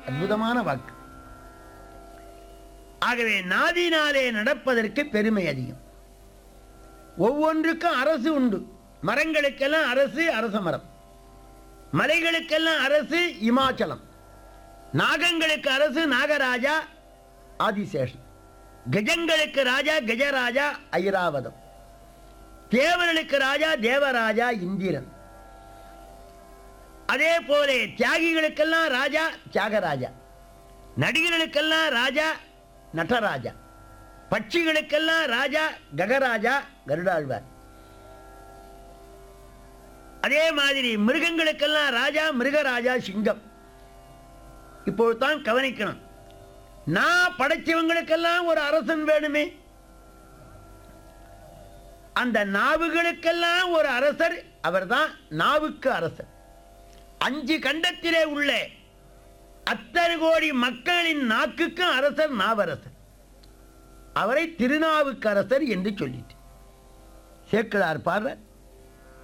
அற்புதமான வாக்கு ஆகவே நாதினாலே நடப்பதற்கு பெருமை அதிகம் ஒவ்வொன்றுக்கும் அரசு உண்டு மரங்களுக்கெல்லாம் அரசு அரச மரம் மலைகளுக்கெல்லாம் அரசு இமாச்சலம் நாகங்களுக்கு அரசு நாகராஜா ஆதிசேஷன் கஜங்களுக்கு ராஜா கஜராஜா ஐராவதம் தேவர்களுக்கு ராஜா தேவராஜா இந்திரன் அதே போல தியாகிகளுக்கெல்லாம் ராஜா தியாகராஜா நடிகர்களுக்கெல்லாம் ராஜா நடராஜா பட்சிகளுக்கெல்லாம் ராஜா ககராஜா கருடாழ்வார் அதே மாதிரி மிருகங்களுக்கெல்லாம் ராஜா மிருகராஜா சிங்கம் இப்பொழுது தான் கவனிக்கணும் நான் படைச்சவங்களுக்கெல்லாம் ஒரு அரசன் வேணுமே அந்த நாவுகளுக்கெல்லாம் ஒரு அரசர் அவர்தான் நாவுக்கு அரசர் அஞ்சு கண்டத்திலே உள்ள அத்தனை கோடி மக்களின் நாக்குக்கும் அரசர் நாவரசர் அவரை திருநாவுக்கரசர் என்று சொல்லிட்டு சேக்கிழார் பாடுற